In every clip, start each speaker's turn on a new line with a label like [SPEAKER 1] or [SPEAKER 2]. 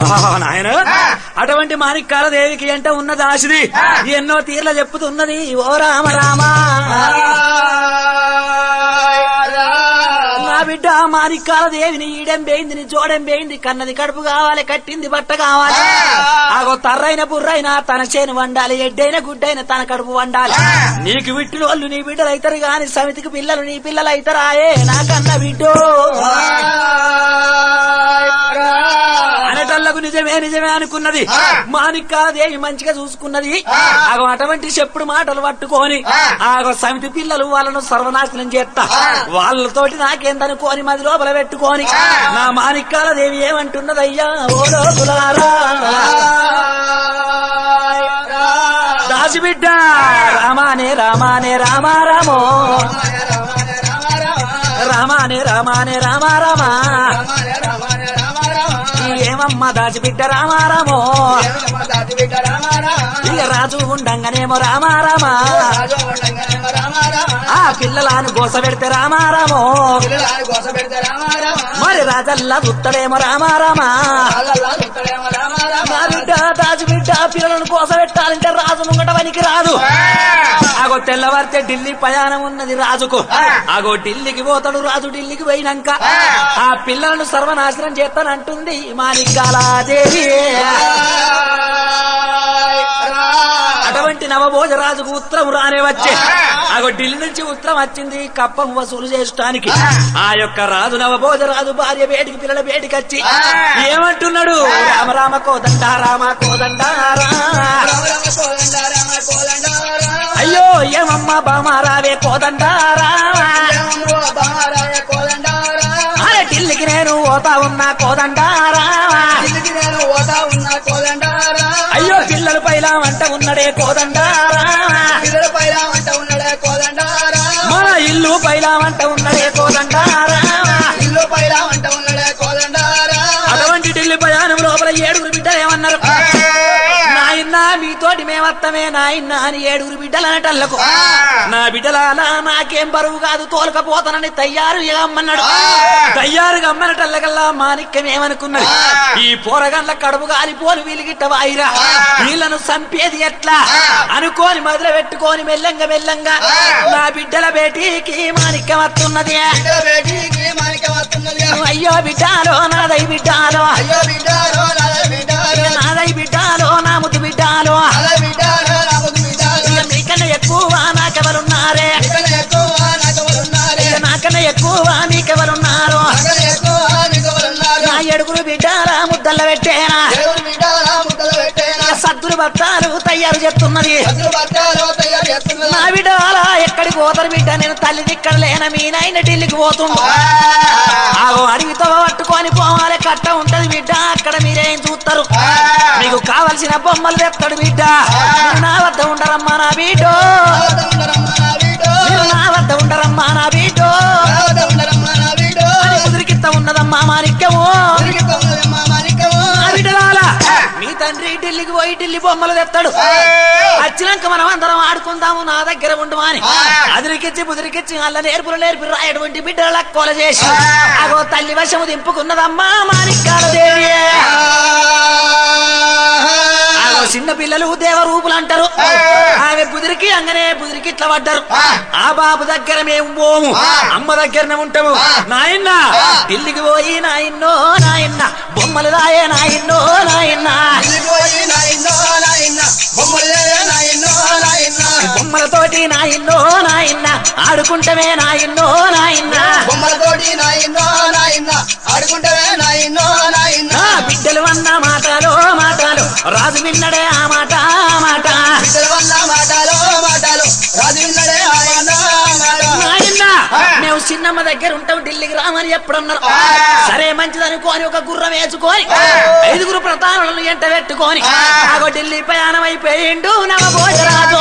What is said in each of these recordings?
[SPEAKER 1] నాయన అటువంటి మాణిక్యాల దేవికి అంటే ఉన్న దాసిది ఎన్నో తీర్ల చెప్పుతున్నది ఓ రామ రామ నా బిడ్డ మాణిక్యాల దేవిని ఈడెం పోయింది నీ జోడెం పోయింది కన్నది కడుపు కావాలి కట్టింది బట్ట కావాలి ఆగో తర్రైన బుర్రైన తన చేను వండాలి ఎడ్డైన గుడ్డైన తన కడుపు వండాలి నీకు విట్టిన వాళ్ళు నీ బిడ్డలు అవుతారు గాని సమితికి పిల్లలు నీ పిల్లలు అవుతారాయే నా కన్న బిడ్డో అనటల్లకు నిజమే నిజమే అనుకున్నది మాణిక్యాదేవి మంచిగా చూసుకున్నది ఆగో అటువంటి చెప్పుడు మాటలు పట్టుకొని ఆగో సమితి పిల్లలు వాళ్ళను సర్వనాశనం చేస్తా వాళ్ళతోటి నాకేందనుకోని మది లోపల పెట్టుకొని నా మాణిక్యాల దేవి ఏమంటున్నదయ్యా ఓ లోకులారా దాసిబిడ్డ రామానే రామానే రామా రామో రామానే రామానే రామా రామా ఏమమ్మా దాచిబిడ్డ రామారామో ఇక రాజు ఉండంగానేమో రామారామా ఆ పిల్లలను గోస పెడితే రామారామో మరి రాజల్లా దుత్తడేమో రామారామా నా బిడ్డ దాచిబిడ్డ పిల్లలను కోస పెట్టాలంటే రాజు ముంగట పనికి రాదు ఆగో తెల్లవారితే ఢిల్లీ ప్రయాణం ఉన్నది రాజుకు ఆగో ఢిల్లీకి పోతాడు రాజు ఢిల్లీకి పోయినాక ఆ పిల్లలను సర్వనాశనం చేస్తానంటుంది మాణిక్యాలాదేవి అటువంటి నవభోజరాజుకు ఉత్తరం రానే వచ్చే ఆగో ఢిల్లీ నుంచి ఉత్తరం వచ్చింది కప్పం వసూలు చేయడానికి ఆ యొక్క రాజు నవభోజరాజు భార్య బేటికి పిల్లల బేటికి వచ్చి ఏమంటున్నాడు రామ రామ కోదండ రామ కోదండారా అయ్యో ఏమమ్మా బామారావే కోదండారా అరే ఢిల్లీకి నేను పోతా ఉన్నా కోదండారా అయ్యో పిల్లలు పైలా వంట ఉన్నడే కోదండారా మన ఇల్లు పైలా వంట ఉన్నడే కోదండారా అటువంటి ఢిల్లీ ప్రయాణం లోపల ఏడుగురు బిడ్డలు ఏమన్నారు నాయన మీతోటి మేమత్తమే నాయన అని ఏడుగురు బిడ్డలు అనటల్లకు నా బిడ్డలాలా నాకేం బరువు కాదు తోలకపోతానని తయ్యారు అమ్మన్నాడు తయ్యారుగా అమ్మనటల్లకల్లా మాణిక్యం ఏమనుకున్నది ఈ పోరగండ్ల కడుపు గాలిపోని వీలిగిట్ట వాయిరా వీళ్ళను చంపేది ఎట్లా అనుకోని మొదలు పెట్టుకొని మెల్లంగా మెల్లంగా నా బిడ్డల బేటీకి మాణిక్యం వస్తున్నది అయ్యో బిడ్డాలో నాదై బిడ్డాలో
[SPEAKER 2] అయ్యో బిడ్డారో నాద బిడ్డారో
[SPEAKER 1] నాదై బిడ్డాలో నా ముద్దు బిడ్డాలో
[SPEAKER 2] నాద బిడ్డారో నా ముద్దు బిడ్డారో
[SPEAKER 1] ఇక మీకన్నా ఎక్కువ నాకెవరున్నారే
[SPEAKER 2] ఇక్కడ ఎక్కువ నాకెవరున్నారే
[SPEAKER 1] ఇక నాకన్నా ఎక్కువ మీకెవరున్నారు
[SPEAKER 2] అక్కడ ఎక్కువ నీకెవరున్నారు
[SPEAKER 1] నా ఏడుగురు బిడ్డాల ముద్దల్ల పెట్టేనా
[SPEAKER 2] దేవుడు బిడ్డారా ముద్దలు పెట్టేనా
[SPEAKER 1] ఇక సద్దులు బత్తాలు తయారు చేస్తున్నది
[SPEAKER 2] అసలు బట్టాలో తయారు చేస్తున్నా
[SPEAKER 1] నా బిడ్డాల ఎక్కడికి పోతారు బిడ్డ నేను తల్లిని ఇక్కడ లేన మీ నాయన ఢిల్లీకి పోతుండు ఆగో అడవితో పట్టుకొని పోవాలి కట్ట ఉంటది బిడ్డ అక్కడ మీరేం చూస్తారు మీకు కావలసిన బొమ్మలు తెస్తాడు బిడ్డ మీరు నా వద్ద ఉండరమ్మా నా బిడ్డో మీరు నా వద్ద ఉండరమ్మా నా బిడ్డో అని కుదిరికిత్త ఉన్నదమ్మా మాణిక్యము నా బిడ్డలాల మీ తండ్రి ఢిల్లీకి పోయి ఢిల్లీ బొమ్మలు తెస్తాడు వచ్చినాక మనం అందరం ఆడుకుందాము నా దగ్గర ఉండు అని అదిరికిచ్చి బుదిరికిచ్చి అల్ల నేర్పులు నేర్పి రాయటువంటి బిడ్డల కొల చేసి అగో తల్లి వశము దింపుకున్నదమ్మా మాణిక్యాల దేవి ఆగో చిన్న పిల్లలు దేవరూపులు అంటారు ఆమె బుదిరికి అంగనే బుదిరికి ఇట్లా పడ్డారు ఆ బాబు దగ్గర మేము పోము అమ్మ దగ్గరనే ఉంటాము నాయన్న ఢిల్లీకి పోయి నాయన్నో నాయన్న బొమ్మలు రాయే నాయన్నో నాయన్న బొమ్మలతోటి నాయన్నో నాయన్న ఆడుకుంటమే నాయన్నో నాయన్న
[SPEAKER 2] బొమ్మలతోటి నాయన్నో నాయన్న ఆడుకుంటావే నాయన్నో నాయన్న
[SPEAKER 1] ఆ బిడ్డలు అన్న మాటలో మాటలు రాజు విన్నడే ఆ మాట ఆ మాట
[SPEAKER 2] ఇద్దరు వల్ల మాటలు మాటలు రాజు విన్నడే ఆయన మాట
[SPEAKER 1] నాయన్న మేము చిన్నమ్మ దగ్గర ఉంటాం ఢిల్లీకి రామని ఎప్పుడన్నారు సరే మంచిదనుకోని ఒక గుర్రం వేసుకొని ఐదుగురు ప్రధానులను ఎంట పెట్టుకొని ఆగో ఢిల్లీ ప్రయాణం అయిపోయిండు నవభోజరాజు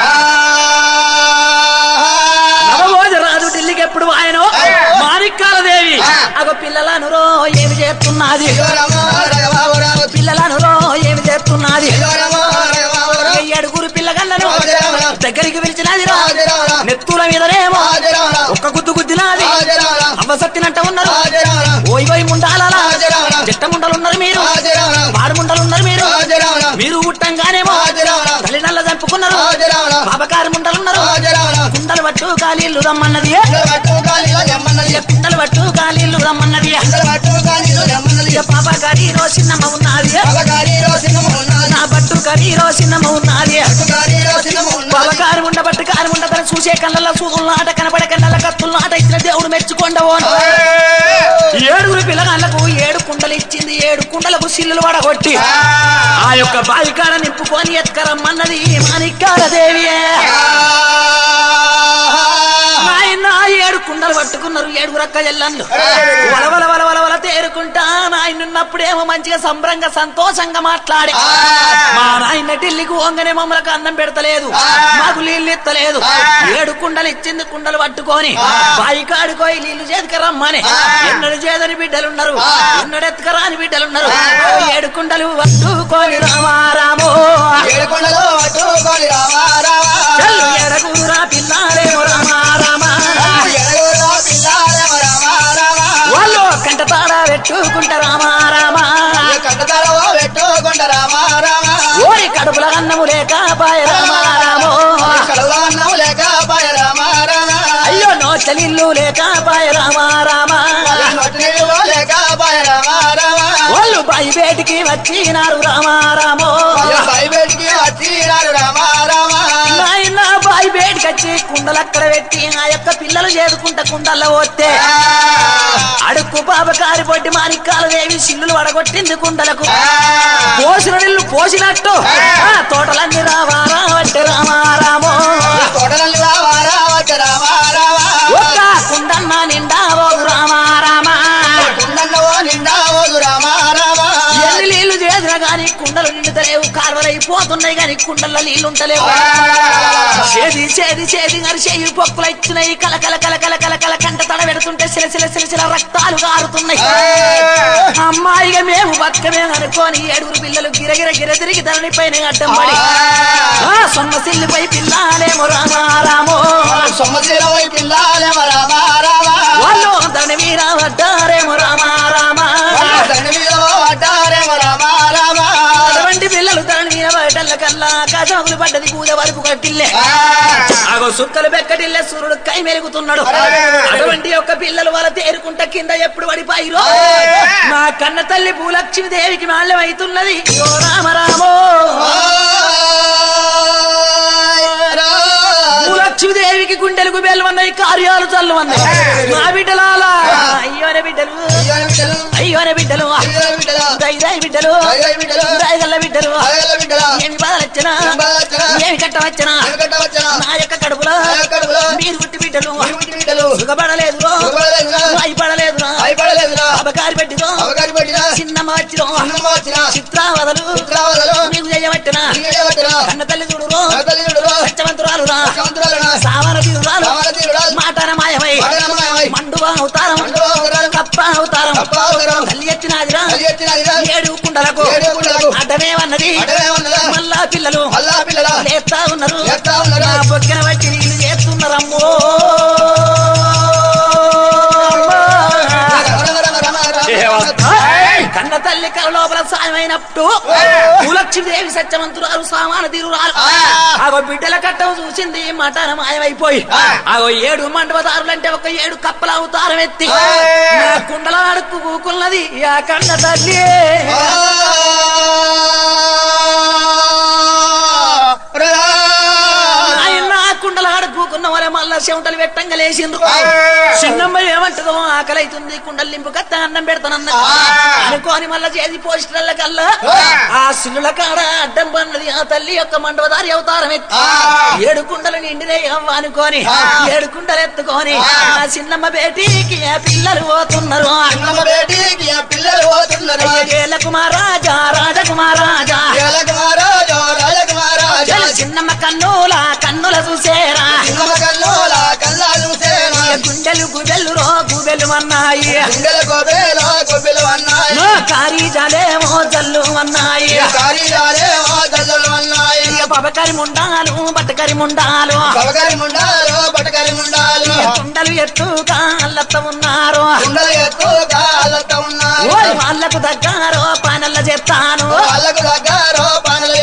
[SPEAKER 1] నవభోజరాజు ఢిల్లీకి ఎప్పుడు ఆయన మాణిక్యాల దేవి అగో పిల్లలను రో ఏమి చేస్తున్నది పిల్లలను రో ఏమి చేస్తున్నది ఈ ఏడుగురు పిల్లగళ్ళను దగ్గరికి పిలిచినది రా నెత్తుల మీదనేమో ఒక్క గుద్దు గుద్దినాది అవ్వ సత్తినంట ఉన్నారు ఓయ్ ఓయ్ ముండాలా చెట్ట ముండలు ఉన్నారు మీరు మీరు పుట్టంగానేమో
[SPEAKER 2] ఆదిరావణ
[SPEAKER 1] తల్లినల్ల చంపుకున్నారు
[SPEAKER 2] ఆదిరావణ
[SPEAKER 1] పాపకారి ముండలున్నారు
[SPEAKER 2] ఆదిరావణ
[SPEAKER 1] కుండలు పట్టు కాలీళ్ళు రమ్మన్నది
[SPEAKER 2] పట్టు కాలిలో ఎమ్మన్నది
[SPEAKER 1] కుండలు పట్టు కాలీళ్ళు రమ్మన్నది
[SPEAKER 2] పట్టు కాలిలో ఎమ్మన్నది
[SPEAKER 1] ఇక పాపకారి చిన్నమ్మ ఉన్నది
[SPEAKER 2] పలకారి రోసినము ఉన్నది
[SPEAKER 1] నా పట్టు కరీ చిన్నమ్మ ఉన్నది
[SPEAKER 2] పట్టుకారి రోసినము ఉన్నది
[SPEAKER 1] పాపకారి ఉండ పట్టు కారి ఉండ తన చూసే కళ్ళల్లో చూదుల ఆట కనబడే కళ్ళ కత్తుల ఆట ఇచ్చిన దేవుడు మెచ్చుకోండవు ఏడుగురు పిల్లగాళ్ళకు ఏడు కుండలు ఇచ్చింది ఏడు కుండలకు సిల్లులు వడగొట్టి ఆ యొక్క బావికాడ నింపుకొని ఎత్కరమ్మన్నది మాణిక్యాల దేవియే నాయన ఏడు కుండలు పట్టుకున్నారు ఏడుగురు అక్క చెల్లన్లు వలవల వల వల వల తేరుకుంటా నాయన ఉన్నప్పుడేమో మంచిగా సంబరంగా సంతోషంగా మాట్లాడి మా నాయన ఢిల్లీకి ఓంగనే మమ్మలకు అన్నం పెడతలేదు మాకు నీళ్ళు ఇత్తలేదు ఏడు కుండలు ఇచ్చింది కుండలు పట్టుకొని బాయి కాడుకోయి నీళ్లు చేతికి రమ్మని ఎన్నడు చేదని బిడ్డలున్నారు ఎన్నడు ఎత్తుకరాని బిడ్డలున్నారు ఏడు కుండలు పట్టుకొని రామారామో
[SPEAKER 2] ఏడుకొండలో పట్టుకొని రావా రావా
[SPEAKER 1] చెల్లు ఎడగూరా పిల్లాలేమో రామారామా
[SPEAKER 2] ఎడగూడలో పిల్లాలేమో రావా రావా
[SPEAKER 1] వాళ్ళు కంట తాడా పెట్టుకుంట రామారామా
[SPEAKER 2] కంటతరవో పెట్టుకొండ రావా రావా
[SPEAKER 1] ఓరి కడుపుల అన్నము లేక పాయ రామారామో
[SPEAKER 2] కడవలో అన్నం లేక పాయ రామా రామా
[SPEAKER 1] అయ్యో నోచలిల్లు లేక పాయ రామారామా
[SPEAKER 2] నొట్టి నీళ్ళు లేక పాయ రామా రామా
[SPEAKER 1] వాళ్ళు బాయి బయటికి వచ్చినారు రామారామో
[SPEAKER 2] బయటికి వచ్చినారు రామా రామా
[SPEAKER 1] నాయన బాయి బయటికి వచ్చి కుండలు అక్కడ పెట్టి ఆ యొక్క పిల్లలు చేదుకుంట కుండల్లో పోతే అడుక్కు పాప కారిపొట్టి మాణిక్కాల దేవి సిల్లులు వడగొట్టింది కుండలకు పోసిన నీళ్లు పోసినట్టు ఆ తోటలన్నీ రావా రావట్టే రామారామో
[SPEAKER 2] తోటలల్లి రావా రావచ్చ రామా రామా
[SPEAKER 1] ఒక్క కుండన్న నిండా ఓదు రామారామా
[SPEAKER 2] కుండన్నవో నిండా ఓదు రామా రామా
[SPEAKER 1] ఎన్ని నీళ్లు చేసినా గాని కుండలు నిండుతలేవు కాలువలైపోతున్నాయి గాని కుండల్లో నీళ్లు ఉంటలేవు చేది చేది చేది గారి చేయి పొక్కులు ఇచ్చినాయి కల కల కల కల కల కల కంట తడ పెడుతుంటే సిల సిల సిల సిల రక్తాలు కారుతున్నాయి అమ్మాయిగా మేము బతకమే అనుకోని ఏడుగురు పిల్లలు గిరగిర గిర తిరిగి ధరణి పైన అడ్డం పడి ఆ సొన్న సిల్లిపై పిల్లాలేమో రామారామో
[SPEAKER 2] సొమ్మశీలవై పిల్లాలేమో రామా రామా
[SPEAKER 1] వాళ్ళు ధరణి మీద పడ్డారేమో రామారామా
[SPEAKER 2] దండి మీద పడ్డారేమో రామా రామా
[SPEAKER 1] అటువంటి పిల్లలు ధరణి మీద పడ్డల్ల కల్లా కసమకులు పడ్డది కూద వరకు కట్టిల్లే ఆగో సుక్కలు బెక్కటిల్లే సూర్యుడు కై మెరుగుతున్నాడు అటువంటి యొక్క పిల్లలు వాళ్ళ తేరుకుంట కింద ఎప్పుడు పడిపోయిరో నా కన్న తల్లి భూలక్ష్మి దేవికి మాల్యం అవుతున్నది ఓ రామరామో భూలక్ష్మి దేవికి గుండెలకు బెల్లమన్నాయి కార్యాలు చల్లమన్నాయి మా బిడ్డలాలా అయ్యోనే బిడ్డలు అయ్యోనే బిడ్డలు దైదాయి బిడ్డలు దయగల్ల బిడ్డలు ఏమి బాధలు వచ్చినా ఏమి కట్టం వచ్చినా నా యొక్క కడుపులో మీరు పుట్టి బిడ్డలు సుఖపడలేదు భయపడలేదు అబకారి పెట్టిదో చిన్నమ్మ వచ్చిరో చిత్రావదలు నీకు చేయబట్టిన కన్న తల్లి చూడురో సత్యవంతురాలు రా సావన తీరురాలు మాటన మాయమై మండువ అవతారం తప్ప అవతారం తల్లి ఎత్తినాదిరా ఏడు కుండలకు అడ్డమేమన్నది మళ్ళా పిల్లలు లేస్తా ఉన్నారు
[SPEAKER 2] లేస్తా ఉన్నారు.
[SPEAKER 1] నా బొక్కెన వచ్చి నీళ్ళు చేస్తున్నారమ్మో కన్న తల్లి కల లోపల సాయమైనప్పుడు భూలక్ష్మి దేవి సత్యవంతురాలు సామాన తీరురాలు ఆగో బిడ్డల కట్టం చూసింది మటన మాయమైపోయి ఆగో ఏడు మండపదారులంటే ఒక ఏడు కప్పల అవతారం ఎత్తి నా కుండల అడుక్కు కూకున్నది ఆ కన్న తల్లి ఆయన కుండల అడుక్కున్న వరే మళ్ళా చెమటలు పెట్టంగా లేచిండ్రు చిన్నమ్మ ఏమంటదో ఆకలి అవుతుంది కుండలు నింపు కత్త అన్నం పెడతానన్న అనుకోని మళ్ళా చేసి పోస్టర్ల కల్లా ఆ సిల్లుల కాడ అడ్డం పన్నది ఆ తల్లి యొక్క మండపదారి అవతారం ఎత్తి ఏడు కుండలు నిండినే అవ్వ అనుకోని ఏడు కుండలు ఎత్తుకొని ఆ చిన్నమ్మ బేటీకి ఆ పిల్లలు పోతున్నారు
[SPEAKER 2] పిల్లలు పోతున్నారు
[SPEAKER 1] ఏల కుమారాజా రాజకుమారాజా
[SPEAKER 2] రాజకుమారాజు రాజకుమారాజు
[SPEAKER 1] ఏల చిన్నమ్మ కన్నుల కన్నుల చూసేరా
[SPEAKER 2] చిన్నమ్మ కల్లోల కల్లాలు సేన
[SPEAKER 1] గుండెలు గుబెలు రో గుబెలు అన్నాయి
[SPEAKER 2] గుండెల గోబేల గొబ్బెలు అన్నాయి
[SPEAKER 1] నా కారీ జాలేమో జల్లు అన్నాయి
[SPEAKER 2] కారీరాలే ఆ దల్లలు అన్నాయి
[SPEAKER 1] ఇక పబకరి ముండాలు బట్టకరి ముండాలు
[SPEAKER 2] కవకరి ముండాలు బటకరి ముండాలు
[SPEAKER 1] ఇక కుండలు ఎత్తుగా అల్లత్త ఉన్నారు
[SPEAKER 2] గుండెలు ఎత్తు కాళ్ళతో ఉన్నారు
[SPEAKER 1] ఓరి వాళ్ళకు దగ్గారో పానల్ల చెప్తాను
[SPEAKER 2] వాళ్ళకు దగ్గర పానలు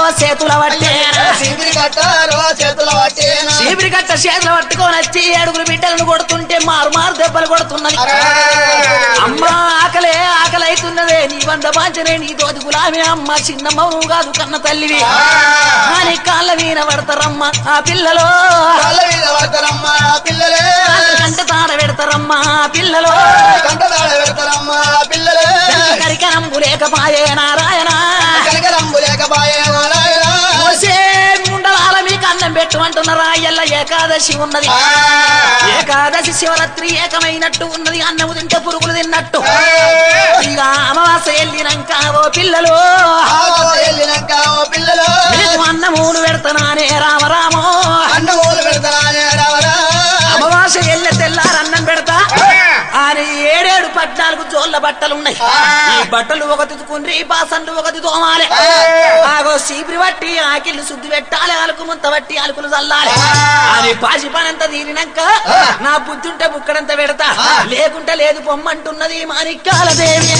[SPEAKER 1] చేతుల పట్టేనా
[SPEAKER 2] శిబిరి కట్టారో చేతుల పట్టేనా
[SPEAKER 1] చీపిరి కట్ట చేతులు పట్టుకొని వచ్చి ఏడుగురు బిడ్డలను కొడుతుంటే మారు మారు దెబ్బలు కొడుతున్నది అమ్మా ఆకలే ఆకలి అవుతున్నదే నీ వంద పాంచనే నీ తోటి గులామే అమ్మ చిన్నమ్మ నువ్వు కాదు కన్న తల్లివి అని కాళ్ళ మీద పడతారమ్మ ఆ పిల్లలు
[SPEAKER 2] కళ్ళ మీద పడతారమ్మా పిల్లలే
[SPEAKER 1] కంట తాడ పెడతారమ్మా ఆ పిల్లలు
[SPEAKER 2] కంటదాడ పెడతారమ్మా పిల్లలే
[SPEAKER 1] కరికనంబు లేకపాయే నారాయణ
[SPEAKER 2] కనకరంబు లేకపాయే నారాయణ
[SPEAKER 1] మోసే ముండలాల మీకు అన్నం పెట్టు అంటున్నారా ఎల్ల ఏకాదశి ఉన్నది ఏకాదశి శివరాత్రి ఏకమైనట్టు ఉన్నది అన్నము తింటే పురుగులు తిన్నట్టు ఇక అమావాస వెళ్ళినాక ఓ పిల్లలు
[SPEAKER 2] ఆవో వెళ్ళినాక ఓ పిల్లలు
[SPEAKER 1] మీకు అన్నమూలు పెడతానానే రామరామో
[SPEAKER 2] అన్నమూలు పెడతానే రావరా
[SPEAKER 1] అమావాస వెళ్ళే తెల్లారు అన్నం పెడతా అని ఏడేడు పద్నాలుగు జోళ్ళ బట్టలున్నాయి ఈ బట్టలు ఒక తితుకుండ్రి బాసన్లు ఒక తోమాలి ఆగో సీపిరి బట్టి ఆకిళ్ళు శుద్ధి పెట్టాలి అలుకు ముంత బట్టి అలుకులు చల్లాలి అని పాసి పనంతా తీరినాక నా బుద్ధి ఉంటే బుక్కడంత పెడతా లేకుంటే లేదు పొమ్మంటున్నది మాణిక్యాల దేవి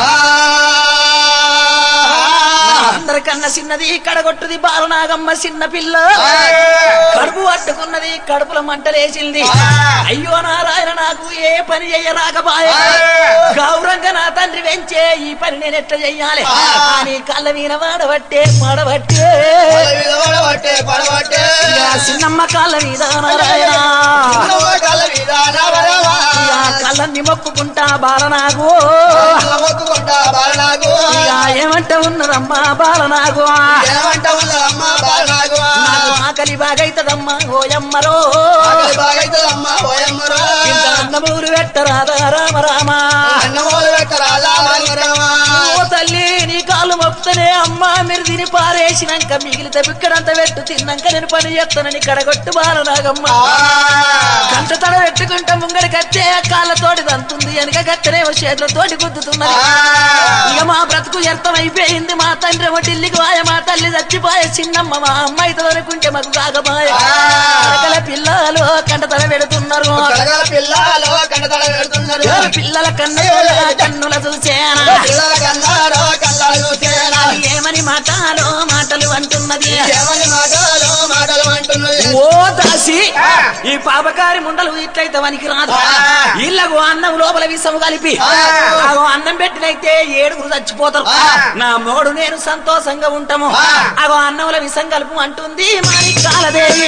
[SPEAKER 1] అందరికన్నా చిన్నది కడగొట్టుది బాలనాగమ్మ చిన్న పిల్ల కడుపు పట్టుకున్నది కడుపుల మంటలేసింది అయ్యో నారాయణ నాకు ఏ పని చెయ్యరాకపాయ గౌరంగా నా తండ్రి వెంచే ఈ పని నేను ఎట్లా చెయ్యాలి అని కళ్ళ మీద వాడబట్టే పడబట్టే
[SPEAKER 2] పడబట్టే పడబట్టే
[SPEAKER 1] ఇక చిన్నమ్మ కాళ్ళ మీద నారాయణ
[SPEAKER 2] కళ్ళ మీద రావరావా
[SPEAKER 1] ఇక కళ్ళన్ని మొక్కుకుంటా బాలనాగు
[SPEAKER 2] మొక్కుకుంటా బాలనాగు
[SPEAKER 1] ఇక ఏమంట ఉన్నదమ్మా బాలనాగు
[SPEAKER 2] ఏమంట ఉన్నదమ్మా బాలనాగు
[SPEAKER 1] నాకు ఆకలి బాగైతదమ్మా ఓయమ్మరో
[SPEAKER 2] ఆకలి బాగైతుందమ్మా ఓయమ్మరో
[SPEAKER 1] ఇంత అన్నమూరు పెట్టరాదా రామ రామ
[SPEAKER 2] అన్నమూలు పెట్టరాదా రామరామా
[SPEAKER 1] ఓ తల్లి నీ కాళ్ళు మొక్కుతనే అమ్మా మీరు తిని పారేసినాక మిగిలితే బిక్కడంత పెట్టు తిన్నాక నేను పని చేస్తానని కడగొట్టు బాలనాగమ్మ కంట తడ పెట్టుకుంటా ముంగడి కట్టే కాళ్ళతోటి దంతుంది వెనక కట్టనేమో చేతులతోటి గుద్దుతున్నది ఇక మా బ్రతుకు వ్యర్థమైపోయింది మా తండ్రి ఏమో ఢిల్లీకి వాయ మా తల్లి చచ్చిపోయే చిన్నమ్మ మా అమ్మాయితో అనుకుంటే మాకు కాకపాయ అరకల పిల్లలు కంట తడ పెడుతున్నారు
[SPEAKER 2] కడగల పిల్లలు కన్నతడ పెడుతున్నారు
[SPEAKER 1] ఎవరు పిల్లల కన్నుల కన్నుల చూసేనా
[SPEAKER 2] పిల్లల కన్నారో కళ్ళ చూసేనా
[SPEAKER 1] ఏమని మాటలు మాటలు అంటున్నది
[SPEAKER 2] ఏమని మాటలు మాటలు అంటున్నది
[SPEAKER 1] ఓ దాసి ఈ పాపకారి ముండలు ఇట్లయితే వానికి రాదు ఇళ్ళకు అన్నం లోపల విషము కలిపి ఆగో అన్నం పెట్టినైతే ఏడుగురు చచ్చిపోతారు నా మొగడు నేను సంతోషంగా ఉంటాము అగో అన్నంలో విషం కలుపు అంటుంది మాణిక్యాలదేవి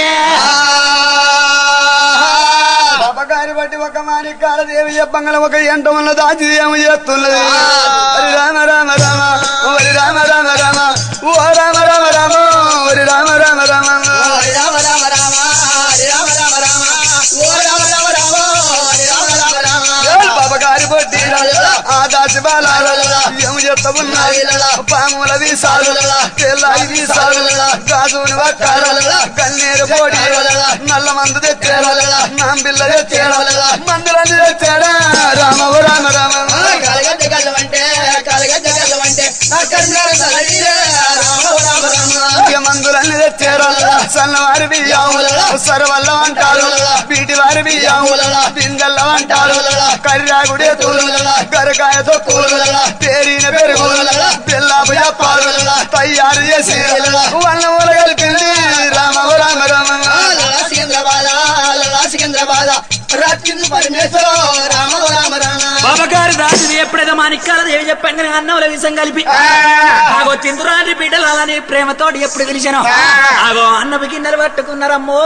[SPEAKER 3] పాపకారి బట్టి ఒక మాణిక్యాల దేవి చెప్పంగల ఒక ఎంట ఉన్న దాచి ఏమి చేస్తున్నది హరి రామ రామ రామ హరి రామ రామ రామ ఓ రామ రామ రామ హరి రామ రామ రామ
[SPEAKER 2] హరి రామ రామ రామ హరి రామ రామ రామ ఓ రామ రామ రామ హరి రామ రామ రామ
[SPEAKER 3] ఏయ్ పాపకారి బట్టి ఆ దాచి బాలాలు ఏమి చేస్తా ఉన్నాయి పాముల వీసాలు తెల్లాయి వీసాలు గాజుని వక్కాలు కన్నీరు పోటీ నల్ల మందు తెచ్చాడు నాంబిల్ల తెచ్చాడు మందులన్నీ తెచ్చాడా రామ ఓ రామ రామ
[SPEAKER 2] కలగడ్డ కళ్ళమంటే కలగడ్డ కళ్ళమంటే నా కన్నాడు కలగిరే రామ రామ రామ
[SPEAKER 3] ఇక మందులన్నీ తెచ్చారు సన్నవారి బియ్యం సరవల్ల అంటారు పీటి వారి బియ్యం బిందెల్ల అంటారు కర్రాగుడే తూలు గరకాయ తొక్కులు పేరిన పెరుగు పిల్లాపు చెప్పారు తయారు చేసి వన్నములు కలిపింది రామ ఓ రామ రామ
[SPEAKER 2] లలా సికింద్రాబాద్ లలా సికింద్రాబాద్ రక్షించు పరమేశ్వర రామ రామ రామ
[SPEAKER 1] బాబగారు దాచిది ఎప్పుడైతే మాణిక్యాల దేవి చెప్పాను కానీ అన్నంలో విషం కలిపి ఆగో తిందురాని బిడ్డలు అలాని ప్రేమతోటి ఎప్పుడు పిలిచాను ఆగో అన్నపు గిన్నెలు పట్టుకున్నారమ్మో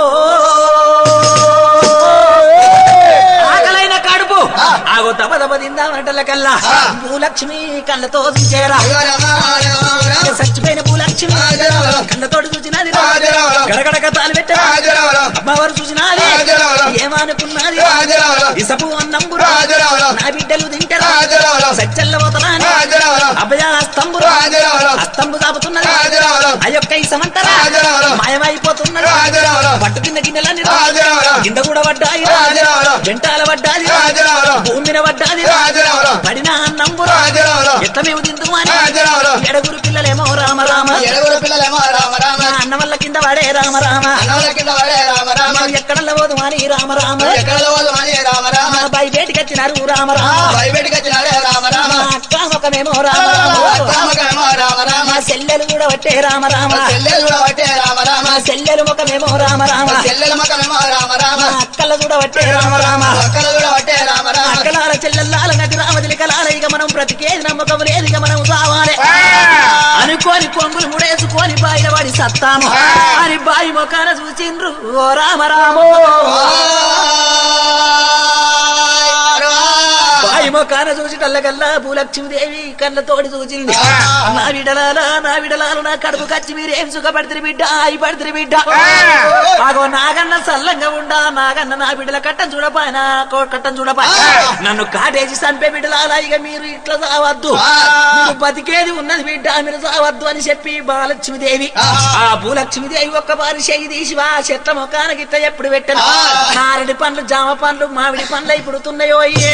[SPEAKER 1] ఆకలైన కడుపు ఆగో తప తప తిందామనటల్ల కల్లా భూలక్ష్మి కళ్ళతో చూచేరా చచ్చిపోయిన భూలక్ష్మి కళ్ళతోటి చూసినది గడగడక తాను పెట్టరా అమ్మవారు చూసినది ఏమనుకున్నది ఇసపు అన్నంబురు నా బిడ్డలు తింటారా సచ్చల్ల పోతలాని అభయ స్తంభురు అస్తంభు దాపుతున్నది ఆ యొక్క ఈ సమంతరా మాయమైపోతున్నది పట్టు కింద గిన్నెలన్నీ కింద కూడా పడ్డాయి జంటాల పడ్డాది భూమి మీద పడ్డాది పడిన అన్నంబురు ఎట్ల మేము తిందుమని ఎడగురు పిల్లలేమో రామ రామ
[SPEAKER 2] ఎడగురు పిల్లలేమో రామ రామ
[SPEAKER 1] నా అన్న వల్ల కింద పడే రామ రామ
[SPEAKER 2] అన్నల కింద పడే రామ రామ
[SPEAKER 1] మనం ఎక్కడ పోదు అని రామ రామ
[SPEAKER 2] ఎక్కడ పోదు అని రామ రామ
[SPEAKER 1] మన బై బయటికి వచ్చినారు రామ రామ
[SPEAKER 2] భయపెట్టుకొచ్చినాడే రామ రామ
[SPEAKER 1] మా అక్క ఒకమేమో రామ రామ
[SPEAKER 2] రామకేమో రామ రామ
[SPEAKER 1] మా సెల్లెలు కూడా వట్టే రామ రామ
[SPEAKER 2] చెల్లెలు కూడా వట్టే రామ రామ
[SPEAKER 1] మా సెల్లెలు ముఖమేమో రామ రామ
[SPEAKER 2] చెల్లెల మకమేమో రామ రామ
[SPEAKER 1] మా అక్కల కూడా వట్టే రామ రామ
[SPEAKER 2] అక్కలు కూడా వట్టే రామ రామ
[SPEAKER 1] అక్కలాల చెల్లెల్లాల నటి రామదిలికలాల ఇక మనం బ్రతికేది నమ్మకం లేదు ఇక మనం రావాలి అనుకోని కొంగులు ముడేసుకొని బాయిల పడి సత్తాము అని బాయి మొకాన చూచిండ్రు ఓ రామ రామో బాయి మొకాన చూసిటల్లకల్లా భూలక్ష్మీదేవి కళ్ళతోటి చూచింది నా విడలాల నా విడలాలు నా కడుపు కచ్చి మీరేం సుఖపడితే బిడ్డ ఆయి పడితే బిడ్డ ఆగో నాగన్న సల్లంగా ఉండా నాగన్న నా బిడ్డల కట్టం చూడపాయ నా కో- కట్టం చూడపాయ నన్ను కాటేసి చంపే బిడ్డలాల ఇక మీరు ఇట్లా సావద్దు మీరు బతికేది ఉన్నది బిడ్డ మీరు సావద్దు అని చెప్పి బాలక్ష్మీదేవి ఆ భూలక్ష్మీదేవి ఒక్క బారి చెయ్యి తీసి ఆ చెట్ల మొఖానికి ఇట్లా ఎప్పుడు పెట్టను నారడి పండ్లు జామ పండ్లు మామిడి పండ్లు ఇప్పుడు తున్నాయో అయ్యే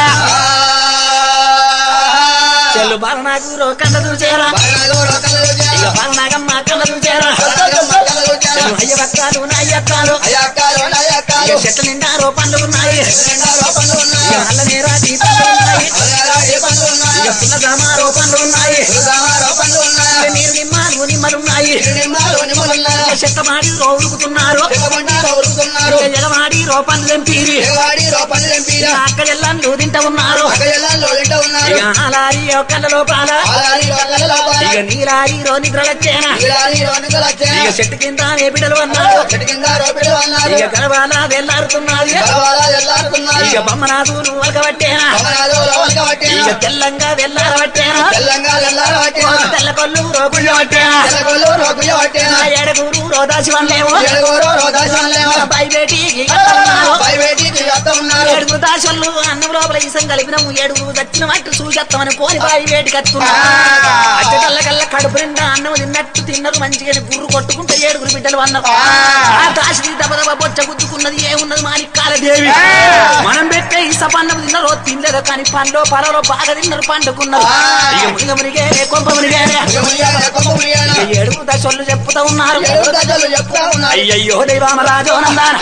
[SPEAKER 1] చెల్లు బాల నాకు రో కళ్ళ చూచేరా ఇక బాల నాగమ్మ కళ్ళ చూచేరా చెల్లు అయ్య వక్కాలు నా అయ్యక్కాలు ఇక చెట్ల నిండా రో పండ్లు ఉన్నాయి ఇక అల్ల నేరా పండ్లు ఉన్నాయి ఇక పిల్ల జామ రో పండ్లు ఉన్నాయి ఇక నీరు నిమ్మలు నిమ్మలు ఉన్నాయి ఇక చెట్ల మాడి రో ఉరుకుతున్నారు ఇక ఎగమాడి రో పండ్లు తెంపీరి ఇక అక్క ఎల్లాన్ని తింటా ఉన్నారు ఇక అలారి కళ్ళ లోపాల ఇక నీలారి రో నిద్రలచ్చేనా ఇక చెట్టు కింద నే బిడ్డలు అన్నారు ఇక గర్వాల వెళ్ళారుతున్నది ఇక బొమ్మనాథు నువ్వు వలకబట్టేనా ఇక తెల్లంగా వెళ్ళారబట్టేనా తెల్ల కొల్లు రోగుళ్ళు పట్టేనా నా ఏడగూరు రోదాసి వన్లేమో బై బేటికి ఏడుగురు దాసళ్ళు అన్నం లోపల ఇసం కలిపినము ఏడుగురు దచ్చిన మట్టు చూసేస్తామని కోని బాయి వేటికి వస్తున్నా అచ్చటల్ల కల్లా కడుపు నిండా అన్నం తిన్నట్టు తిన్నారు మంచిగా గుర్రు కొట్టుకుంటే ఏడుగురు బిడ్డలు అన్నారు ఆ దాసి దెబ్బ దెబ్బ బొచ్చ గుద్దుకున్నది ఏమున్నది మాణిక్కాల దేవి మనం పెట్టే ఈ సపన్నం తిన్నారో తినలేదో కానీ పండ్లో పరలో బాగా తిన్నారు పండుకున్నారు ఇక మునిగ మునిగే కొంప మునిగే ఇక ఏడుగురు దశళ్ళు చెప్పుతా ఉన్నారు అయ్యయ్యో దైవామరాజో నందాన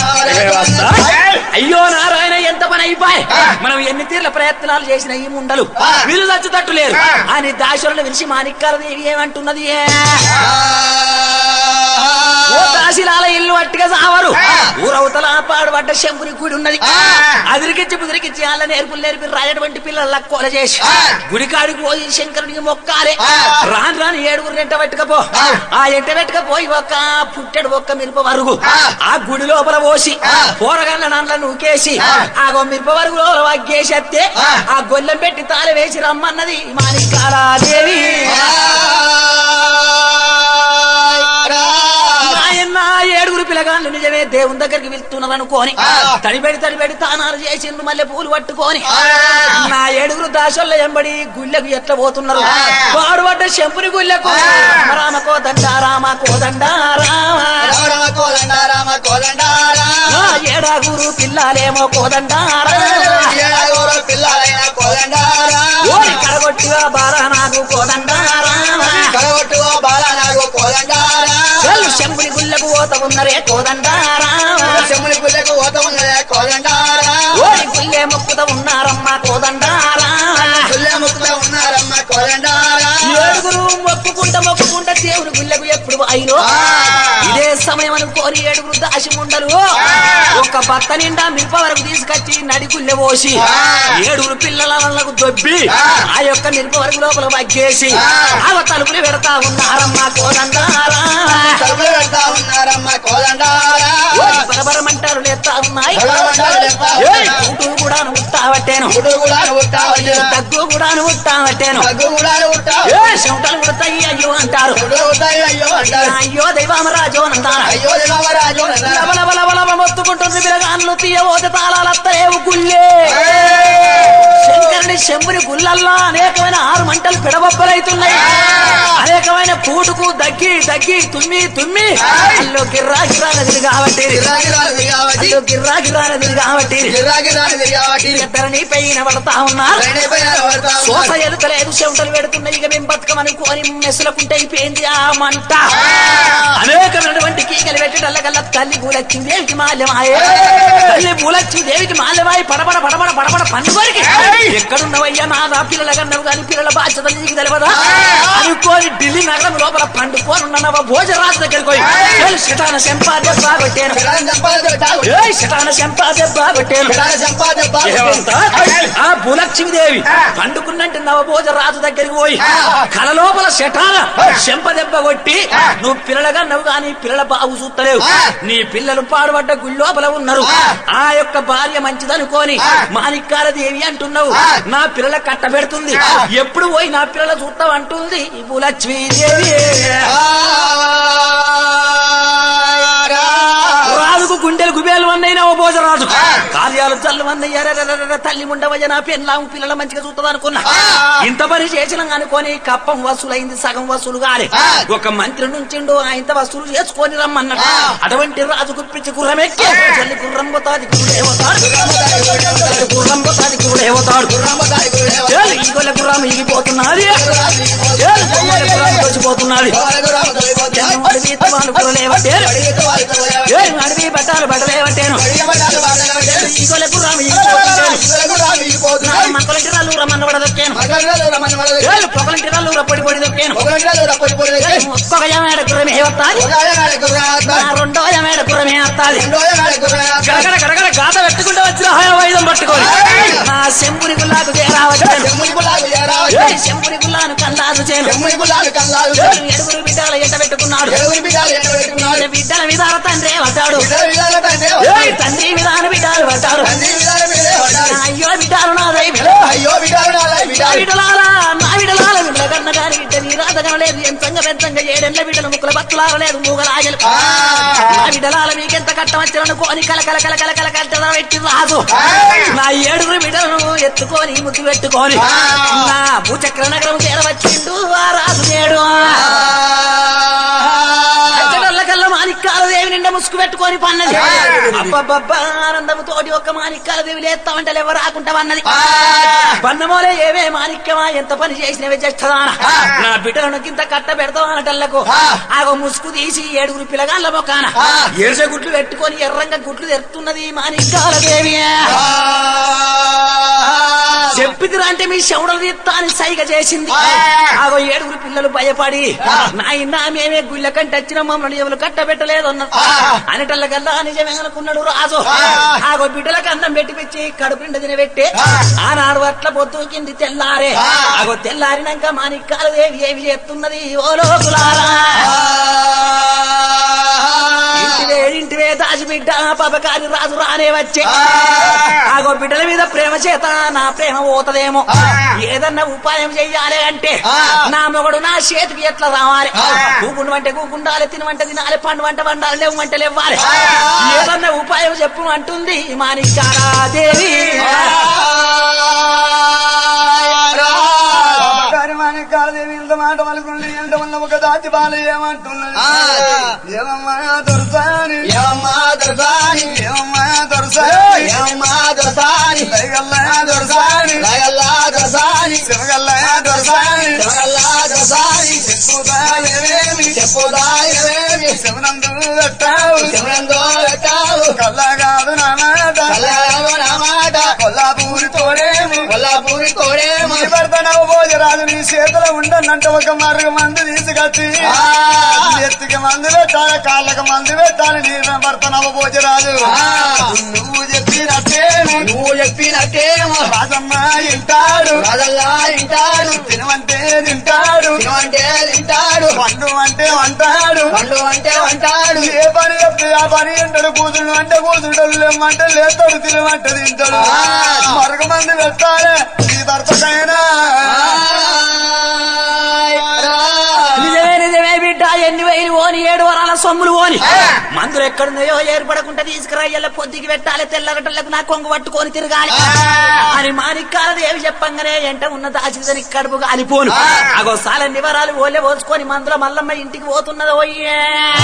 [SPEAKER 1] అయ్యో నారాయణ ఎంత పని అయిపోయి మనం ఎన్ని తీర్ల ప్రయత్నాలు చేసిన ఈ ముండలు వీళ్ళు చచ్చుతట్టు లేరు అని దాశులను విలిచి మాణిక్కాల దేవి ఏమంటున్నది ఏ? ఓ దాసిలాల ఇల్లు అట్టిగా సావరు ఊరవతల పాడుపడ్డ శంకుని గుడి ఉన్నది అదిరికిచ్చి బుదిరికిచ్చి వాళ్ళ నేర్పులు నేర్పి రాయటువంటి పిల్లల కొల చేసి గుడికాడికి పోయి శంకరునికి మొక్కాలే రాను రాను ఏడుగురు ఎంట పెట్టుకపో ఆ ఎంట పెట్టుకపోయి ఒక పుట్టెడు ఒక్క మిరప వరుగు ఆ గుడి లోపల పోసి పోరగల్ల నాన్న నూకేసి ఆ మిరప వరుగు లోపల వగ్గేసి అత్తే ఆ గొల్లెం పెట్టి తాళ వేసి రమ్మన్నది మాణిక్యాలాదేవి నాయన్న ఏడుగురు పిల్లగాళ్ళు నిజమే దేవుని దగ్గరికి వెళ్తున్నారు అనుకోని తడిబెడి తడిబెడి తానాలు చేసిండ్రు మళ్ళీ పూలు పట్టుకొని నా ఏడుగురు దాసోళ్ళ ఎంబడి గుళ్ళకు ఎట్లా పోతున్నారు వాడు పడ్డ శంపుని గుళ్ళకు రామ కోదండ రామ కోదండ రామ నా ఏడాగురు పిల్లలేమో కోదండ ఓడి కడగొట్టిగా బాల నాకు కోదండ రామ చెల్లు శంపుని గుళ్ళకు పోత ఉన్నరే కోదండ రామ ఓడి గుళ్ళే మొక్కుత ఉన్నారమ్మ కోదండ రామ ఏడుగురు మొక్కుకుంట మొక్కుకుంట దేవుని గుళ్ళకు ఎప్పుడు అయినో ఇదే సమయం అనుకోని ఏడుగురు దాసి ఉండరు ఒక భర్త నిండా మిరప వరకు తీసుకొచ్చి నడిగుళ్ళె పోసి ఏడుగురు పిల్లల వాళ్ళకు దొబ్బి ఆ యొక్క మిరప వరకు లోపల వగ్గేసి ఆవ తలుపులు పెడతా ఉన్నారమ్మ కోదండారా బరబరమంటారు లేస్తా ఉన్నాయి ఏయ్, కూతురు కూడా ఉత్తావట్టేను దగ్గు కూడా ఉత్తావట్టేను ఏ చెమటలు ఉడతాయి అయ్యో అంటారు అయ్యో దైవామరాజు అంటారు లబలబలబలబ మొత్తుకుంటుంది పిలగాన్లు తీయబోతే తాళాలత్తలేవు గుళ్ళే శంకరుని శంభుని గుళ్ళల్లో అనేకమైన ఆరు మంటలు పిడబొబ్బలైతున్నాయి అనేకమైన పూటుకు దగ్గి దగ్గి తుమ్మి తుమ్మి అల్లో గిర్రా గిర్రా నదిలి కాబట్టి అల్లో గిర్రా గిర్రా నదిలి కాబట్టి ఇద్దరిని పైన పడతా ఉన్నారు సోస ఎలుకలేదు చెమటలు పెడుతున్నాయి ఇక మేము బతుకమని కోరి మెసులకుంటే అయిపోయింది ఆ మంట అనేకమైనటువంటి కీకలు పెట్టడల్లగల్ల తల్లి పూలచ్చింది దేవికి మాల్యమాయే తల్లి పూలచ్చింది దేవికి మాల్యమాయి పడబడ పడబడ పడబడ పండుగరికి ఎక్కడున్నవయ్యా నా నా పిల్లల కన్నవు కానీ పిల్లల బాధ్యత నీకు తెలియదా అని అనుకోని ఢిల్లీ నగరం లోపల పండుకోనున్న భోజరాజు దగ్గరికి పోయి "ఏయ్, శటాన సంపాద్య బాగొట్టాను ఏయ్, శటాన సంపాద్య బాగొట్టాను ఏమంటా? ఆ భూలక్ష్మీదేవి పండుకున్నట్టు నవభోజ రాజు దగ్గరికి పోయి కల లోపల శటాన చెంప దెబ్బ కొట్టి నువ్వు పిల్లలుగా నవ్వు కానీ పిల్లల బాగు చూస్తలేవు నీ పిల్లలు పాడుపడ్డ గుడి లోపల ఉన్నారు ఆ యొక్క భార్య మంచిదనుకోని మాణిక్కాల దేవి అంటున్నావు నా పిల్లల కట్ట పెడుతుంది ఎప్పుడు పోయి నా పిల్లల చూస్తావు అంటుంది ఈ భూలక్ష్మీదేవి రాజుకు గుండెలు గుబేలు అన్నైనా ఓ భోజరాజు కార్యాలు చల్లు అన్నయ్యార తల్లి ఉండవయ్య నా పెళ్ళాము పిల్లల మంచిగా చూస్తుంది అనుకున్నా ఇంత పని చేసిన అనుకోని కప్పం వసూలైంది సగం వసూలు కాలే ఒక మంత్రి నుంచిండు ఆ ఇంత వసూలు చేసుకొని రమ్మన్నాడు అటువంటి రాజు గుప్పించి గుర్రం ఎక్కి చెల్లి గుర్రం పోతాది గురుడేవతాడు గుర్రం పోతాది గురుడేవతాడు చెల్లి ఈ గొల్ల గుర్రం ఇగిపోతున్నది చెల్లి బొమ్మల గుర్రం వచ్చిపోతున్నది అడవి వాళ్ళు గుర్రలేవటేరు ఏయ్, అడవి బట్టాలు బట్టలేవటేను ఈ గొల్ల గుర్రం ఇగిపోతున్నాడు మక్కలంటి రాళ్ళు రమ్మన్న పడదొక్కాను ఏళ్ళు పొగలంటి రాళ్ళు రప్పడి పొడి దొక్కాను ఒక్కొక్క యమేడ గుర్రమే వస్తాది నా రెండో యమేడ గుర్రమే వస్తాది గడగడ గడగడ గాత పెట్టుకుంటూ వచ్చిన ఆయుధం పట్టుకొని నా శంపుని గుల్లాకు చేరా వచ్చాను ఏయ్, శంపుని గుల్లాను కల్లాసు చేను ఏయ్, ఎడుగురు బిడ్డల ఎంట పెట్టుకున్నాడు ఈ బిడ్డల విధాన తండ్రి పడ్డాడు ఏయ్, తండ్రి విధాన బిడ్డలు పడ్డాడు అయ్యో బిడ్డలు నా దైవం
[SPEAKER 2] అయ్యో బిడ్డాలు నా లైఫ్ బిడ్డాలు.
[SPEAKER 1] బిడ్డలారా నా బిడ్డలాల బిడ్డ కన్న గాని బిడ్డ నీ రాత కనలేదు ఎంతంగా పెద్దంగా ఏడెళ్ళ బిడ్డలు ముక్కుల బతులారలేదు మూగలాజలు
[SPEAKER 2] ఆ.
[SPEAKER 1] నా బిడ్డలాల మీకెంత కట్టం వచ్చిననుకోని కల కల కల కల కల కట్టదా పెట్టి రాదు
[SPEAKER 2] ఆయ్.
[SPEAKER 1] నా ఏడుగురు బిడ్డలను ఎత్తుకొని ముద్దు పెట్టుకొని
[SPEAKER 2] ఆ.
[SPEAKER 1] నా భూచక్ర నగరం చేరవచ్చిండు ఆ రాజు నేడు కల్లా మాణిక్కాల దేవి నిండా ముసుగు పెట్టుకొని పన్నది
[SPEAKER 2] ఆ.
[SPEAKER 1] అబ్బబ్బబ్బా ఆనందము తోటి ఒక్క మాణిక్కాల దేవి లేస్తామంటే ఎవరు రాకుంటా అన్నది
[SPEAKER 2] ఆ.
[SPEAKER 1] పన్నమోలే ఏవే మాణిక్యమా ఎంత పని చేసినవే చేస్తానా
[SPEAKER 2] ఆ.
[SPEAKER 1] నా బిడ్డలను కింద కట్ట పెడతాం అనటల్లకు
[SPEAKER 2] ఆ.
[SPEAKER 1] ఆగో ముసుగు తీసి ఏడుగురు పిల్లగాళ్ళ మొక్కాన
[SPEAKER 2] ఆ.
[SPEAKER 1] ఎర్ర గుడ్లు పెట్టుకొని ఎర్రంగా గుడ్లు తెరుతున్నది మాణిక్యాల దేవి చెప్పిదిరా అంటే మీ శవుడలు తీస్తా అని సైగ చేసింది
[SPEAKER 2] ఆ.
[SPEAKER 1] ఆగో ఏడుగురు పిల్లలు భయపడి
[SPEAKER 2] ఆ.
[SPEAKER 1] నాయన మేమే గుళ్ళ కంటే వచ్చిన మమ్మల్ని ఎవరు కట్టబెట్టలేదు అన్నారు
[SPEAKER 2] ఆ.
[SPEAKER 1] అనేటల్లకల్లా నిజమే అనుకున్నాడు రాజు
[SPEAKER 2] ఆ.
[SPEAKER 1] ఆగో బిడ్డలకు అన్నం పెట్టి పెట్టి కడుపుండ తినబెట్టి
[SPEAKER 2] ఆ.
[SPEAKER 1] ఆనాడు అట్ల పొద్దు కింది తెల్లారే
[SPEAKER 2] ఆ.
[SPEAKER 1] ఆగో తెల్లారినాక మాణిక్కాలు ఏవి ఏవి చేస్తున్నది ఓ లోకులారా ఇంటివే ఇంటివే దాచి బిడ్డ పపకారి రాజు రానే వచ్చే
[SPEAKER 2] ఆ.
[SPEAKER 1] ఆగో బిడ్డల మీద ప్రేమ చేత నా ప్రేమ పోతదేమో
[SPEAKER 2] ఆ.
[SPEAKER 1] ఏదన్నా ఉపాయం చెయ్యాలి అంటే
[SPEAKER 2] ఆ.
[SPEAKER 1] నా మొగడు నా చేతికి ఎట్లా రావాలి
[SPEAKER 2] ఆ.
[SPEAKER 1] కూకుండు అంటే కూకుండాలి తినమంటే తినాలి పండు వంట వండాలి లేవంటే లేవాలి
[SPEAKER 2] ఆ.
[SPEAKER 1] ఏదన్నా ఉపాయం చెప్పు అంటుంది మాణిక్యారాదేవి
[SPEAKER 3] గారి మాణిక్యాలదేవి ఇంత మాట పలుకుంది ఎంత వల్ల ఒక దాచి బాల ఏమంటున్నది
[SPEAKER 2] ఆ.
[SPEAKER 3] ఏమమ్మా దొరసాని
[SPEAKER 2] ఏమమ్మా దొరసాని
[SPEAKER 3] ఏమమ్మా దొరసాని
[SPEAKER 2] ఏమమ్మా దొరసాని
[SPEAKER 3] దయగల్లా దొరసాని
[SPEAKER 2] రాయల్లా దొరసాని
[SPEAKER 3] శివగల్లా దొరసాని
[SPEAKER 2] శివగల్లా దొరసాని
[SPEAKER 3] చెప్పుదాయవేమి
[SPEAKER 2] చెప్పుదాయవేమి
[SPEAKER 3] శివనందు పెట్టావు
[SPEAKER 2] శివనందో పెట్టావు
[SPEAKER 3] కల్లా కాదు నా మాట
[SPEAKER 2] కళ్ళలో నా మాట
[SPEAKER 3] కొల్లాపూరి తోడేమి
[SPEAKER 2] కొల్లాపూరి తోడేమో
[SPEAKER 3] నీ భర్త నవభోజరాజు నీ చేతిలో ఉండనంటే ఒక మరుగు మందు తీసుకొచ్చి
[SPEAKER 2] ఆ.
[SPEAKER 3] ఎత్తుకి మందు పెట్టాలి కాళ్ళకి మందు పెట్టాలి నీ భర్త నవభోజరాజు
[SPEAKER 2] ఆ.
[SPEAKER 3] నువ్వు చెప్పినట్టేమి
[SPEAKER 2] నువ్వు చెప్పినట్టేమో
[SPEAKER 3] రాజమ్మ ఇంటాడు
[SPEAKER 2] రాజల్లా వింటాడు
[SPEAKER 3] తినమంటే తింటాడు
[SPEAKER 2] తినమంటే తింటాడు
[SPEAKER 3] పండు అంటే అంటాడు
[SPEAKER 2] పండు అంటే అంటాడు
[SPEAKER 3] ఏ పని చెప్తే ఆ పని అంటాడు కూతుడు అంటే కూతుడు లేమంటే లేస్తాడు తినమంటే తింటాడు
[SPEAKER 2] ఆ.
[SPEAKER 3] మరుగు మంది పెట్టాలి నీ భర్తకైనా
[SPEAKER 1] నిజమే నిజమే బిడ్డ ఎన్ని వేలు ఓని ఏడు వరాల సొమ్ములు ఓని మందులు ఎక్కడున్నాయో ఏర్పడకుండా తీసుకురా ఎల్ల పొద్దుకి పెట్టాలి తెల్లగటలకు నా కొంగు పట్టుకొని తిరగాలి అని మాణిక్కాలది ఏమి చెప్పంగానే ఎంట ఉన్న దాచిదని కడుపు కాలిపోను అగో సాల నివరాలు ఓలే పోసుకొని మందుల మల్లమ్మ ఇంటికి పోతున్నది ఓయ్యే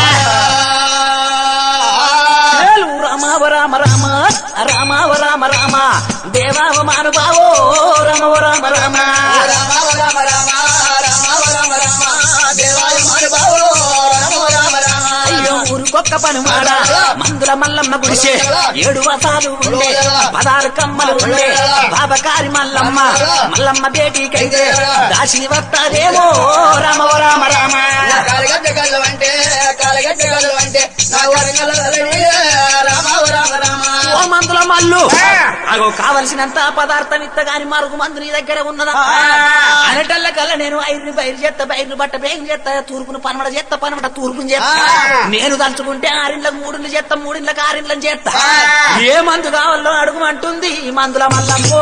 [SPEAKER 1] ఏలు రామావ రామ రామ రామావ రామ రామ దేవావ మానుభావో రామవ రామ రామ
[SPEAKER 2] రామ రామ రామ రామ రామ రామ దేవాయ మహానుభావో రామ రామ రామ
[SPEAKER 1] అయ్యో ఊరుకో ఒక్క పని మాడ మందుల మల్లమ్మ గుడిసే ఏడు వసాలు ఉండే పదారు కమ్మలు ఉండే బాబకారి మల్లమ్మ మల్లమ్మ బేటీకైతే దాసి వస్తాదేమో రామ ఓ రామ రామ
[SPEAKER 2] కాలగడ్డ కళ్ళు అంటే కాలగడ్డ కళ్ళు అంటే నా వరంగల్ రామ రామ రామ
[SPEAKER 1] ఓ మందుల మల్లు అగో కావలసినంత పదార్థం ఇత్త గాని మరుగు మందు నీ దగ్గర ఉన్నదా అనటల్ల కల్లా నేను ఐదుని బయలు చేస్తా బయలు బట్ట బేగం చేస్తా తూర్పును పనమడ చేస్తా పనమట తూర్పుని చేస్తా నేను తలుచుకుంటే ఆరిండ్లకు మూడిండ్లు చేస్తా మూడిండ్లకు ఆరిండ్లను చేస్తా ఏ మందు కావాలో అడుగుమంటుంది ఈ మందుల మల్లమ్మో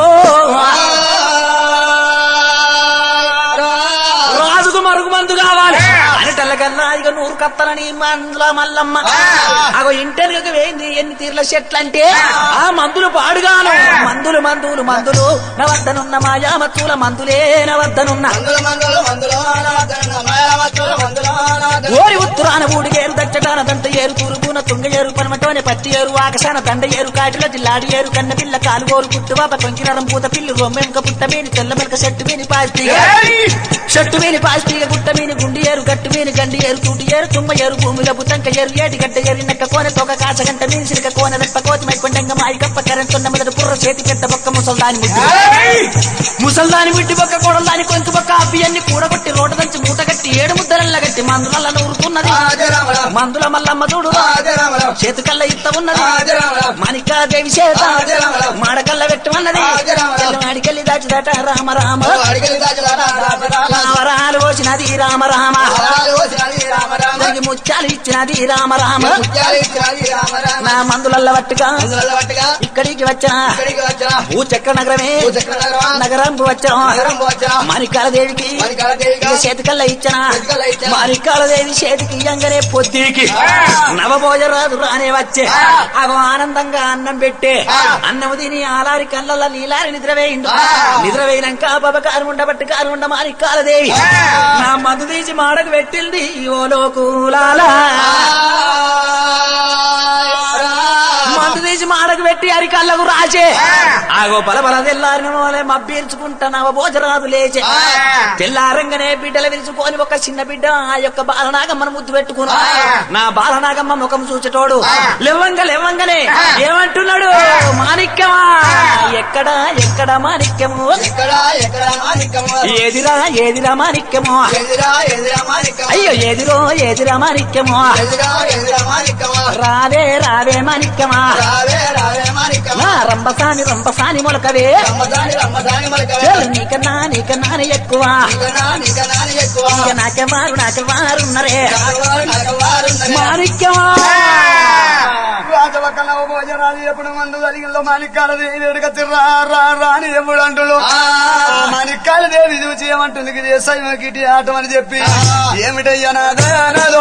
[SPEAKER 1] రాజుకు మరుగు మందు కావాలి అనటల్ల కన్నా ఇక నూరు కత్తలని మందుల మల్లమ్మ అగో ఇంటర్వ్యూకి వేయింది ఎన్ని తీర్ల చెట్లు అంటే ఆ మందులు పాడుగాను మందులు మందులు మందులు నా వద్దనున్న మాయామత్తుల మందులే నా వద్దనున్న
[SPEAKER 2] మందుల మందుల మందులో మందుల మందులో
[SPEAKER 1] ఓరి ఉత్తరాన ఊడిగేరు దచ్చటాన దంత ఏరు తూరుపున తుంగ ఏరు పనమటోనే పత్తి ఏరు ఆకసాన దండ ఏరు కాటిలో జిల్లాడి ఏరు కన్న పిల్ల కాలుగోరు పుట్టువాప కొంకినరం పూత పిల్లు రొమ్మెంక పుట్ట మీని తెల్ల మెలక చెట్టు మీని పాస్తి చెట్టు మీని పాస్తిగ గుట్ట మీని గుండి ఏరు గట్టు మీని గండి ఏరు తూటి ఏరు తుమ్మ ఏరు భూమిలో బుతంక ఏరు ఏటి గడ్డ ఏరి నక్క కోన తోక కాచ గంట మీని సిరిక కోన రెప్ప కోతి మైకొండంగ మాయి కప్ప కరెంతున్న మొదటి పుర్ర చేతి పెట్ట బొక్క ముసల్దాని ముట్టి ముసల్దాని ముట్టి బొక్క కొడల్దాని కొంచెం బొక్క అబ్బియన్ని కూడగొట్టి రోడ్డు దంచి మూట కట్టి ఏడు ముద్దరల్ల గట్టి మందుల నూరుతున్నది మందుల మల్లమ్మ చూడు చేతికల్ల ఇత్త ఉన్నది మాణికా దేవి చేత మాడకల్ల పెట్టుమన్నది మాడికెళ్ళి దాచిదట రామ రామ రామరాలు పోసినది రామ రామ దానికి ముత్యాలు ఇచ్చినది రామ రామ నా మందులల్ల పట్టుగా ఇక్కడికి వచ్చా భూ చక్ర నగరమే నగరంపు వచ్చా మాణికాల దేవికి చేతికల్ల ఇచ్చనా మాణికాల దేవి చేతికి ఇయ్యంగానే పొద్దుకి నవభోజరాజు రానే వచ్చే అగో ఆనందంగా అన్నం పెట్టే అన్నము తిని ఆలారి కళ్ళల్లో నీలారి నిద్రవేయిండు నిద్రవేయినాక బబకారు ఉండబట్టి కారు ఉండ మాణికాల దేవి నా మందు తీసి మాడకు పెట్టింది ఓ లోకులాలా మందు తీసి మాడకు పెట్టి అరికళ్ళకు రాచే ఆగో బల బల తెల్లారిన వాళ్ళే మబ్బీర్చుకుంటా నవ భోజరాజు లేచే తెల్లారంగానే బిడ్డలు విరుచుకొని ఒక చిన్న బిడ్డ ఆ యొక్క బాలనాగమ్మను ముద్దు పెట్టుకున్నా నా బాలనాగమ్మ ముఖం చూచేటోడు లేవంగ లేవంగనే ఏమంటున్నాడు మాణిక్యమా ఎక్కడ ఎక్కడ మాణిక్యము
[SPEAKER 2] ఎక్కడ ఎక్కడ మాణిక్యము
[SPEAKER 1] ఏదిరా ఏదిరా మాణిక్యము
[SPEAKER 2] ఎదురా ఎదురా మాణిక్యము
[SPEAKER 1] అయ్యో ఏదిరో ఏదిరా మాణిక్యము
[SPEAKER 2] ఎదురా ఎదురా మాణిక్యము
[SPEAKER 1] రావే రావే మాణిక్యమా
[SPEAKER 2] రావే రావే మాణిక్యము
[SPEAKER 1] నా రంబసాని రంబసాని మొలకవే
[SPEAKER 2] రమ్మదాని రమ్మదాని మలకవే
[SPEAKER 1] చెల్లు నీకన్నా నీకన్నా ఎక్కువ
[SPEAKER 2] నీకనా నీకనా అని ఎక్కువ
[SPEAKER 1] ఇక నాకెవారు నాకెవారున్నరే
[SPEAKER 2] నాగవారు నాగవారున్నరే.
[SPEAKER 1] మాణిక్యమా
[SPEAKER 3] రాజవకల భోజనాలు ఎప్పుడు మందు జరిగిందో మాణిక్యాల దేవి ఎడుగతి రా రా రా అని ఎప్పుడు అంటుడు మాణిక్యాల దేవి చూసి ఏమంటుంది ఇది సైమ గిటి ఆటం అని చెప్పి ఏమిటయ్యా నాదో నాదో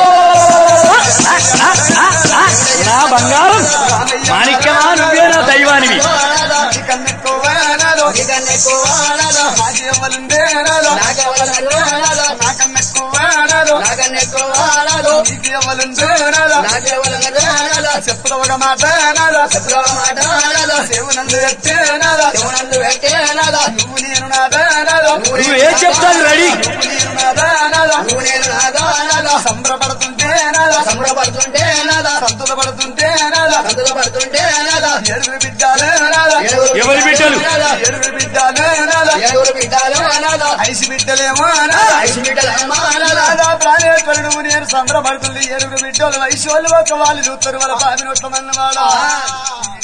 [SPEAKER 1] నా బంగారం మాణిక్యమా నువ్వే నా దైవానివి
[SPEAKER 3] కన్నెక్కువ నాదో
[SPEAKER 2] నీకన్నెక్కువ నాదో.
[SPEAKER 3] నాకేమలుందే నాదో
[SPEAKER 2] నాకెవలనెక్కువ నాదో.
[SPEAKER 3] నాకన్నెక్కువ నాదో
[SPEAKER 2] నాకన్నెక్కువ నాదో.
[SPEAKER 3] నీకేమలుందే నాదో
[SPEAKER 2] నాకెవలనెక్కువ నాదో.
[SPEAKER 3] చెప్పుల ఒక మాట నాదో
[SPEAKER 2] చెప్పులో మాట నాదో.
[SPEAKER 3] దేవునందు ఎత్తే నాదో
[SPEAKER 2] శివునందు పెట్టే నాదో.
[SPEAKER 3] నువ్వు నేను నాదా నాదో
[SPEAKER 1] నువ్వు ఏం చెప్తాను రెడీ
[SPEAKER 3] నువ్వు నేను నాదా నాదో
[SPEAKER 2] నువ్వు నేను నాదో నాదో.
[SPEAKER 3] సంబరపడుతుంటే నాదో
[SPEAKER 2] సంబరపడుతుంటే నాదో.
[SPEAKER 3] సంతుల పడుతుంటే నాదో
[SPEAKER 2] సందులో పడుతుంటే నాదో.
[SPEAKER 3] ఏడుగురు బిడ్డాలు నాదో
[SPEAKER 2] ఏడుగురు
[SPEAKER 1] ఎవరి బిడ్డలు?
[SPEAKER 2] నాదో.
[SPEAKER 3] ఏడుగురు బిడ్డాలు నాదో
[SPEAKER 2] ఏడుగురు బిడ్డలు నాదో.
[SPEAKER 3] ఐసి బిడ్డలేమో నాదో
[SPEAKER 2] ఐదు బిడ్డలమ్మ నాదో.
[SPEAKER 3] నాదా ప్రాణేశ్వరుడు నేను సంబరపడుతుంది ఏడుగురు బిడ్డలు వయసు వాళ్ళు ఒక వాళ్ళు చూస్తారు వాళ్ళ బాబి నోట్ల మన్నవాడు